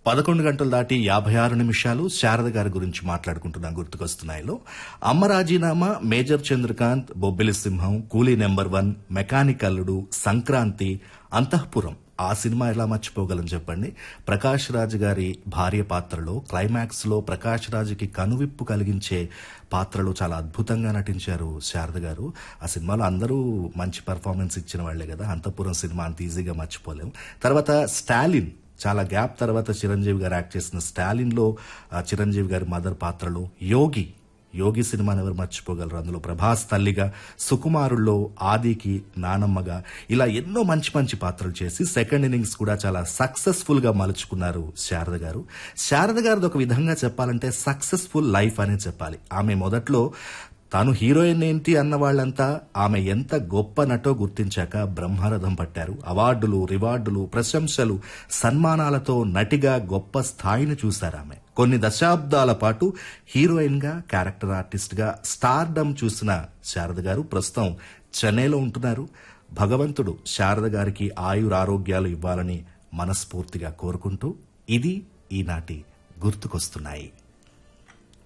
పదకొండు గంటలు దాటి యాభై ఆరు నిమిషాలు శారద గారి గురించి మాట్లాడుకుంటున్నాం గుర్తుకొస్తున్నాయిలో అమ్మ రాజీనామా మేజర్ చంద్రకాంత్ బొబ్బిలి సింహం కూలీ నెంబర్ వన్ మెకానిక్ అల్లుడు సంక్రాంతి అంతఃపురం ఆ సినిమా ఎలా మర్చిపోగలం చెప్పండి ప్రకాష్ రాజ్ గారి భార్య పాత్రలో క్లైమాక్స్ లో ప్రకాష్ రాజుకి కనువిప్పు కలిగించే పాత్రలో చాలా అద్భుతంగా నటించారు శారద గారు ఆ సినిమాలో అందరూ మంచి పర్ఫార్మెన్స్ ఇచ్చిన వాళ్లే కదా అంతఃపురం సినిమా అంత ఈజీగా మర్చిపోలేం తర్వాత స్టాలిన్ చాలా గ్యాప్ తర్వాత చిరంజీవి గారు యాక్ట్ చేసిన స్టాలిన్ లో ఆ, చిరంజీవి గారి మదర్ పాత్రలో యోగి యోగి సినిమాని ఎవరు మర్చిపోగలరు అందులో ప్రభాస్ తల్లిగా సుకుమారుల్లో ఆదికి నానమ్మగా ఇలా ఎన్నో మంచి మంచి పాత్రలు చేసి సెకండ్ ఇన్నింగ్స్ కూడా చాలా సక్సెస్ఫుల్ గా మలుచుకున్నారు శారద గారు శారద గారిది ఒక విధంగా చెప్పాలంటే సక్సెస్ఫుల్ లైఫ్ అనే చెప్పాలి ఆమె మొదట్లో తాను హీరోయిన్ ఏంటి అన్న వాళ్ళంతా ఆమె ఎంత గొప్ప నటో గుర్తించాక బ్రహ్మరథం పట్టారు అవార్డులు రివార్డులు ప్రశంసలు సన్మానాలతో నటిగా గొప్ప స్థాయిని చూశారు ఆమె కొన్ని దశాబ్దాల పాటు హీరోయిన్ గా క్యారెక్టర్ ఆర్టిస్ట్ గా స్టార్డమ్ చూసిన శారద గారు ప్రస్తుతం చెన్నైలో ఉంటున్నారు భగవంతుడు శారద గారికి ఆయురారోగ్యాలు ఇవ్వాలని మనస్ఫూర్తిగా కోరుకుంటూ ఇది ఈనాటి గుర్తుకొస్తున్నాయి